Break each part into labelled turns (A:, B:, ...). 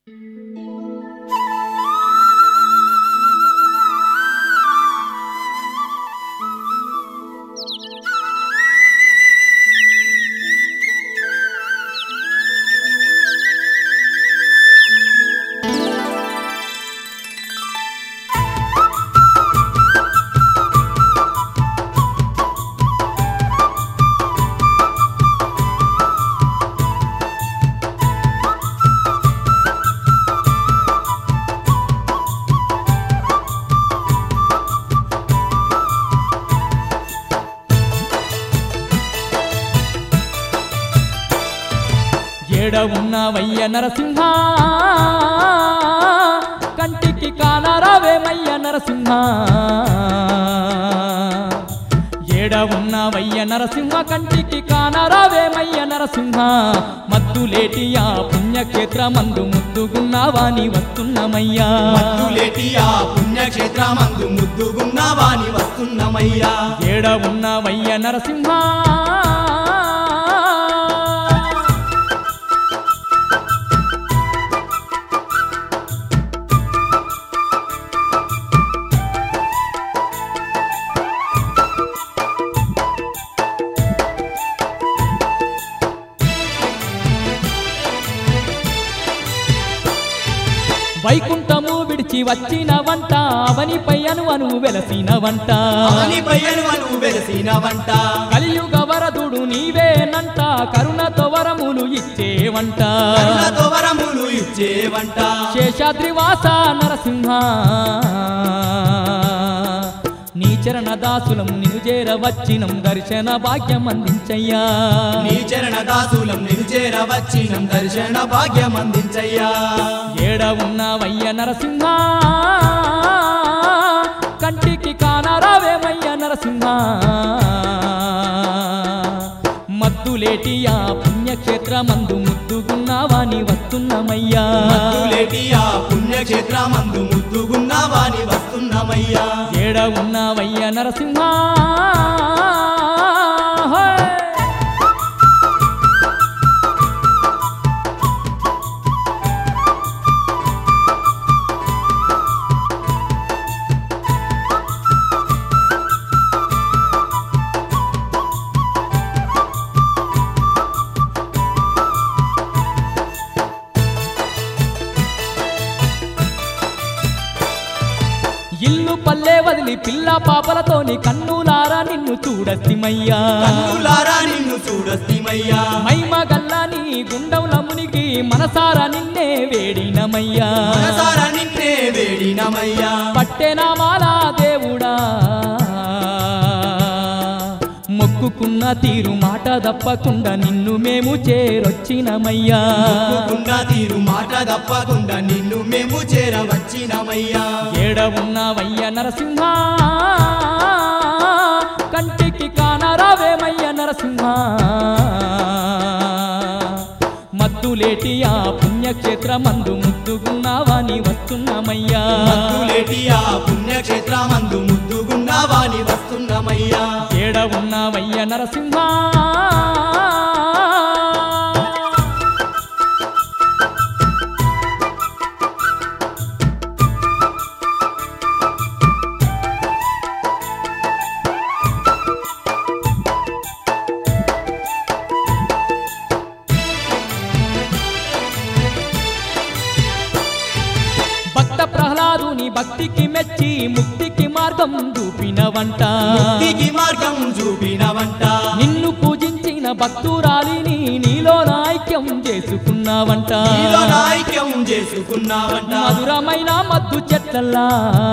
A: ఏడ ఉన్నవయ్య నరసింహ కంటికి కానరావేమయ్య నరసింహ ఏడ ఉన్నవయ్య నరసింహ కంటికి కానరావేమయ్య నరసింహ మద్దులేటియా పుణ్యక్షేత్రమందు ముద్దుగున్నావాని వస్తున్నమయ్యా
B: మత్తులేటియా పుణ్యక్షేత్రమందు ముద్దుగున్నవాని వస్తున్నమయ్యా
A: ఏడ ఉన్నవయ్య నరసింహ వైకుంఠము విడిచి వచ్చిన వంట అవనిపై అను అను వెలసిన వంట
B: అవని పయ్యను వెలసిన వంట
A: కలియుగ వరదుడు నీవేనంట కరుణతో వరములు ఇచ్చేవంట
B: కరుణతో వరములు ఇచ్చే వంట
A: శేషాద్రివాస నరసింహ నీ చరణ దాసులం నిను చేర వచ్చినం దర్శన భాగ్యం అందించయ్యా
B: నీ చరణ దాసులం నిన్ను చేర వచ్చినం దర్శన భాగ్యం అందించయ్యా
A: ఏడ ఉన్నవయ్య నరసింహ కంటికి కానరావేమయ్య నరసింహ మద్దులేటియా పుణ్యక్షేత్రమందు ముద్దుగున్నావాని వస్తున్నమయ్యా
B: మత్తులేటియా పుణ్యక్షేత్రమందు ముద్దుగున్నవాని వస్తున్నమయ్యా
A: ఏడ ఉన్నవయ్య నరసింహ హోయ్! ఇల్లు పల్లె వదిలి పిల్ల పాపలతోని కన్నులారా నిన్ను చూడసిమయ్యా
B: కన్నులారా నిన్ను చూడస్తిమయ్యా
A: మైమ గల్లా నీ గుండవుల మునిగి మనసారా నిన్నే వేడినమయ్యా
B: మనసారా నిన్నే వేడినమయ్యా
A: పట్టెనామాలా దేవుడా మొక్కుకున్న తీరు మాట తప్పకుండా నిన్ను మేము చేరొచ్చినమయ్యా
B: తప్పకుండా తీరు మాట తప్పకుండా నిన్ను మేము చేరవచ్చినమయ్యా
A: ఏడ ఉన్నవయ్య నరసింహ కంటికి కానరావేమయ్య నరసింహ మద్దులేటియా పుణ్యక్షేత్రమందు ముద్దుగున్నావాని వస్తున్నమయ్యా
B: మత్తులేటియా పుణ్యక్షేత్రమందు ముద్దుగున్నవాని వస్తున్నమయ్యా
A: ఏడ ఉన్నవయ్య నరసింహ భక్త ప్రహ్లాదుని భక్తికి మెచ్చి ముక్తికి మార్గం చూపినవంట
B: ముక్తికి మార్గం చూపినవంట
A: నిన్ను పూజించిన భక్తురాలిని నీలో ఐక్యం చేసుకున్నావంట
B: నీలో నాయక్యం చేసుకున్నావంట
A: మధురమైన మద్దు చెట్లల్లా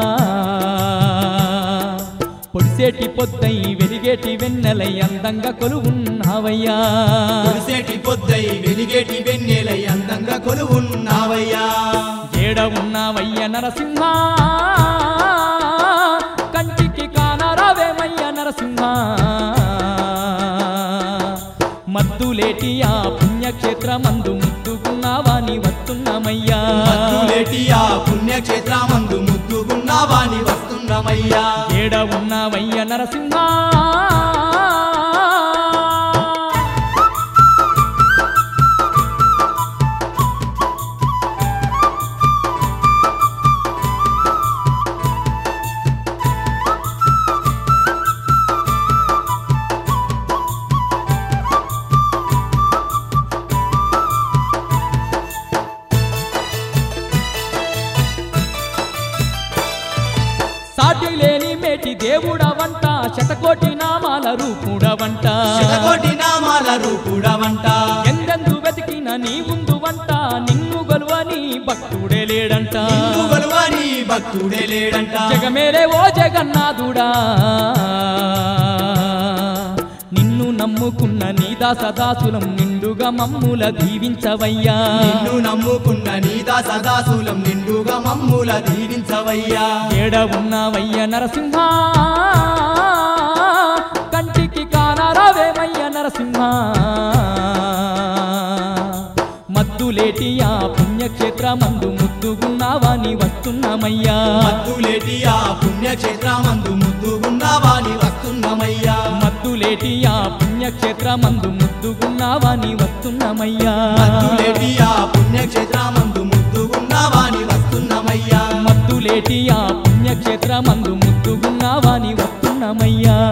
A: పొడిసేటి పొద్దై వెలిగేటి వెన్నెలై అందంగా కొలువున్నావయ్యా
B: కురిసేటి పొద్దై వెలిగేటి వెన్నెలై అందంగా కొలువున్నావయ్యా
A: ఏడ ఉన్నావయ్య నరసింహ కంటికి కానరావేమయ్య నరసింహ మద్దులేటియా పుణ్యక్షేత్రమందు ముద్దుకున్నావాని వస్తున్నమయ్యా
B: మత్తులేటియా పుణ్యక్షేత్రమందు ముద్దుగున్నవాని వస్తున్నమయ్యా
A: ఏడ ఉన్నావయ్య నరసింహ మదిలేటి దేవుడవంట శతకోటి నామాల రూపుడవంట
B: శతకోటి నామాల రూపుడవంట
A: ఎందెందు వెతికిన నీ ముందు వంట నిన్ను గొలువని భక్తుడే లేడంట
B: నిన్ను గొలువని భక్తుడే లేడంట
A: జగమేరే ఓ జగన్నాథుడా నిన్ను నమ్ముకున్న నీ దాసదాసులం నిండుగా మమ్ముల దీవించవయ్యా
B: నిన్ను నమ్ముకున్న నీదా సదాశూలం నిండుగా మమ్ముల దీవించవయ్యా
A: ఏడ ఉన్నవయ్య నరసింహ కంటికి కానరావేమయ్య నరసింహ మద్దులేటి ఆ పుణ్యక్షేత్రమందు ముద్దుగున్నావాని వస్తున్నామయ్యా
B: మద్దులేటి ఆ పుణ్యక్షేత్రమందు ముద్దుగున్నావాని వస్తున్నామయ్యా
A: మద్దులేటి ఆ పుణ్యక్షేత్రమందు ముద్దుగున్నావాని వస్తున్నామయ్యా
B: మద్దులేటి ఆ పుణ్యక్షేత్రమందు ముద్దుగున్నావాని వస్తున్నామయ్యా
A: మద్దులేటి ఆ పుణ్యక్షేత్రమందు ముద్దుగున్నావాని వస్తున్నామయ్యా